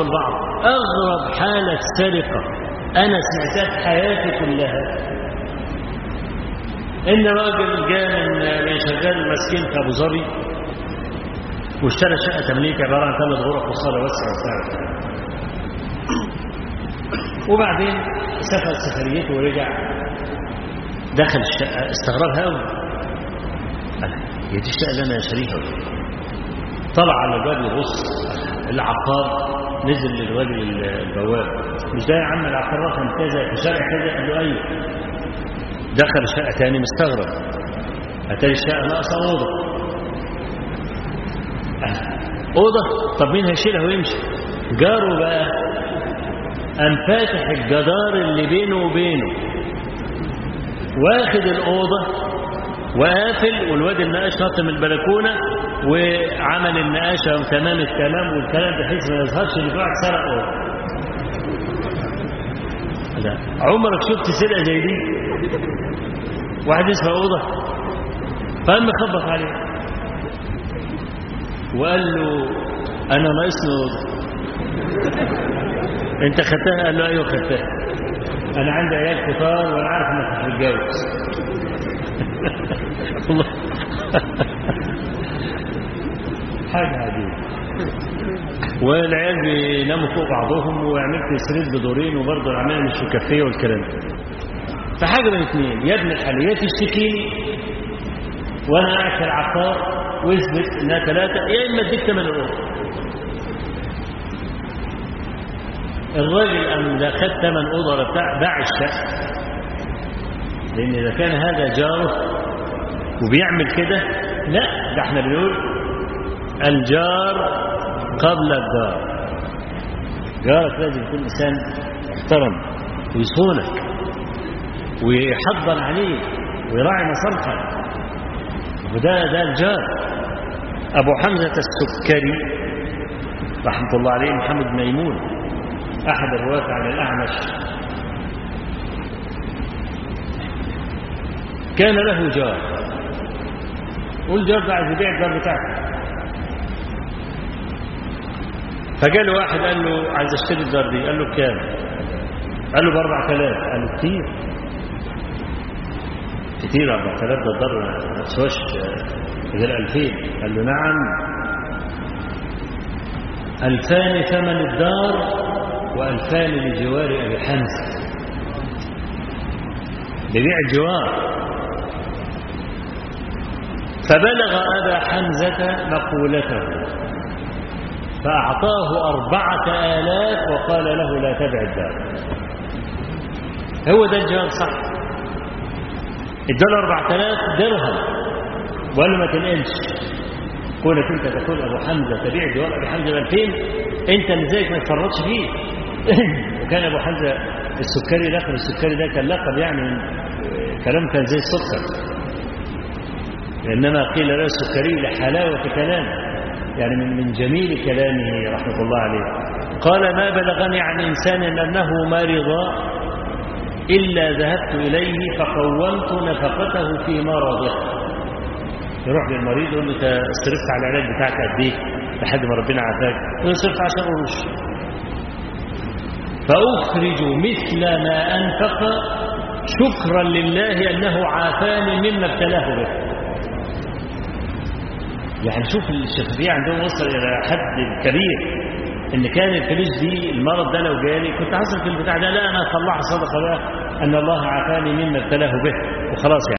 بعضهم البعض أغرب حالة سرقة أنا سمعتها في حياتي كلها إن راجل جاء من من شغال مسكين في أبو ظبي واشترى شقة تمليك عبارة عن ثلاث غرف وصالة واسعة وبتاع وبعدين سافر سفريته ورجع دخل الشقة استغربها قوي قال هي دي الشقة اللي أنا شاريها ولا إيه؟ طلع على الباب يبص العقار نزل للراجل البواب مش ده يا عم العقار رقم كذا في شارع كذا قال له ايوه دخل شقه تاني مستغرب اتاري الشقه ناقصه اوضه قال اوضه طب مين هيشيلها ويمشي جاره بقى قام فاتح الجدار اللي بينه وبينه واخد الاوضه وقافل والواد النقاش نط من البلكونه وعمل النقاشه تمام التمام والكلام بحيث ما يظهرش ان في واحد سرق اوضه لا عمرك شفت سرقه زي دي واحد يسرق اوضه فقام خبط عليه وقال له انا ناقصني اوضه انت خدتها قال له ايوه خدتها انا عندي عيال كتار وانا عارف انك مش متجوز الله حاجة عجيبة والعيال بيناموا فوق بعضهم وعملت سرير بدورين وبرضه العملية مش مكفية والكلام ده فحاجة من اثنين يا ابن الحلال تشتكيني وانا قاعد في العقار واثبت انها ثلاثة يا اما اديك ثمن الاوضه الراجل قام لا خد ثمن اوضه ولا بتاع باع الشقه لان اذا كان هذا جاره وبيعمل كده لا ده احنا بنقول الجار قبل الدار جارك لازم يكون انسان محترم ويصونك ويحضر عليك ويراعي مصالحك وده ده الجار ابو حمزه السكري رحمه الله عليه محمد بن ميمون احد الرواه عن الاعمش كان له جار والجار ده عايز يبيع الجار بتاعه فجاء له واحد قال له عايز اشتري الدار دي قال له بكام قال له ب 4000 قال له كتير كتير 4000 ده الدار ما تسواش غير 2000 قال له نعم ألفان ثمن الدار وألفان لجوار أبي حمزة ببيع الجوار فبلغ أبا حمزة مقولته فأعطاه أربعة آلاف وقال له لا تبع الدار هو ده الجواب صح اداله أربعة آلاف درهم وقال له ما تنقلش كونك انت تقول ابو حمزه تبيع جوار ابي حمزه ب 2000 انت اللي زيك ما تفرطش فيه وكان ابو حمزه السكري لقب السكري ده كان لقب يعني من كلام كان زي السكر انما قيل له السكري لحلاوه كلامه يعني من من جميل كلامه رحمه الله عليه قال ما بلغني عن انسان انه مرض الا ذهبت اليه فقومت نفقته في مرضه يروح للمريض يقول له انت صرفت على العلاج بتاعك قد ايه لحد ما ربنا عافاك يقول صرفت 10 قروش فاخرج مثل ما انفق شكرا لله انه عافاني مما ابتلاه به يعني شوف الشفافيه عندهم وصل الى حد كبير ان كان الفلوس دي المرض ده لو جالي كنت هصرف البتاع ده لا انا اطلعها صدقه بقى ان الله عافاني مما ابتلاه به وخلاص يعني